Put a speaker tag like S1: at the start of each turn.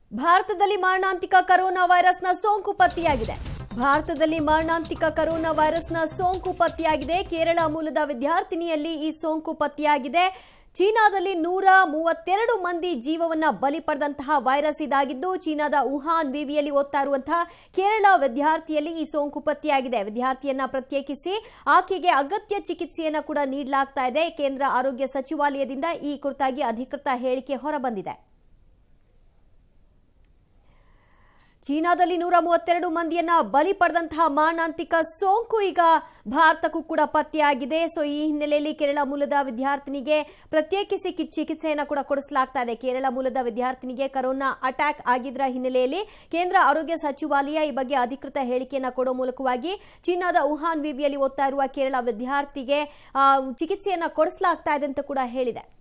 S1: ಭಾರತದಲ್ಲಿ ಮಾರಣಾಂತಿಕ ಕರೋನಾ ವೈರಸ್ನ ಸೋಂಕು ಪತ್ತೆಯಾಗಿದೆ ಭಾರತದಲ್ಲಿ ಮಾರಣಾಂತಿಕ ಕರೋನಾ ವೈರಸ್ನ ಸೋಂಕು ಪತ್ತೆಯಾಗಿದೆ ಕೇರಳ ಮೂಲದ ವಿದ್ಯಾರ್ಥಿನಿಯಲ್ಲಿ ಈ ಸೋಂಕು ಪತ್ತೆಯಾಗಿದೆ ಚೀನಾದಲ್ಲಿ ನೂರ ಮೂವತ್ತೆರಡು ಮಂದಿ ಜೀವವನ್ನ ಬಲಿ ಪಡೆದಂತಹ ವೈರಸ್ ಇದಾಗಿದ್ದು ಚೀನಾದ ವುಹಾನ್ ವಿವಿಯಲ್ಲಿ ಓದ್ತಾ ಇರುವಂತಹ ಕೇರಳ ವಿದ್ಯಾರ್ಥಿಯಲ್ಲಿ ಈ ಸೋಂಕು ಪತ್ತೆಯಾಗಿದೆ ವಿದ್ಯಾರ್ಥಿಯನ್ನ ಪ್ರತ್ಯೇಕಿಸಿ ಆಕೆಗೆ ಅಗತ್ಯ ಚಿಕಿತ್ಸೆಯನ್ನ ಕೂಡ ನೀಡಲಾಗ್ತಾ ಇದೆ ಕೇಂದ್ರ ಆರೋಗ್ಯ ಸಚಿವಾಲಯದಿಂದ ಈ ಕುರಿತಾಗಿ ಅಧಿಕೃತ ಹೇಳಿಕೆ ಹೊರಬಂದಿದೆ ಚೀನಾದಲ್ಲಿ ನೂರ ಮೂವತ್ತೆರಡು ಮಂದಿಯನ್ನ ಬಲಿ ಪಡೆದಂತಹ ಮಾರಣಾಂತಿಕ ಸೋಂಕು ಈಗ ಭಾರತಕ್ಕೂ ಕೂಡ ಪತ್ತೆಯಾಗಿದೆ ಸೊ ಈ ಹಿನ್ನೆಲೆಯಲ್ಲಿ ಕೇರಳ ಮೂಲದ ವಿದ್ಯಾರ್ಥಿನಿಗೆ ಪ್ರತ್ಯೇಕಿಸಿ ಕಿ- ಚಿಕಿತ್ಸೆಯನ್ನ ಕೂಡ ಕೊಡಿಸಲಾಗ್ತಾ ಇದೆ ಕೇರಳ ಮೂಲದ ವಿದ್ಯಾರ್ಥಿನಿಗೆ ಕರೋನಾ ಅಟ್ಯಾಕ್ ಆಗಿದ್ರ ಹಿನ್ನೆಲೆಯಲ್ಲಿ ಕೇಂದ್ರ ಆರೋಗ್ಯ ಸಚಿವಾಲಯ ಈ ಬಗ್ಗೆ ಅಧಿಕೃತ ಹೇಳಿಕೆಯನ್ನ ಕೊಡೋ ಮೂಲಕವಾಗಿ ಚೀನಾದ ವುಹಾನ್ ವಿವಿಯಲ್ಲಿ ಓದ್ತಾ ಇರುವ ಕೇರಳ ವಿದ್ಯಾರ್ಥಿಗೆ ಆ, ಚಿಕಿತ್ಸೆಯನ್ನ ಕೊಡಿಸಲಾಗ್ತಾ ಇದೆ ಅಂತ ಕೂಡ ಹೇಳಿದೆ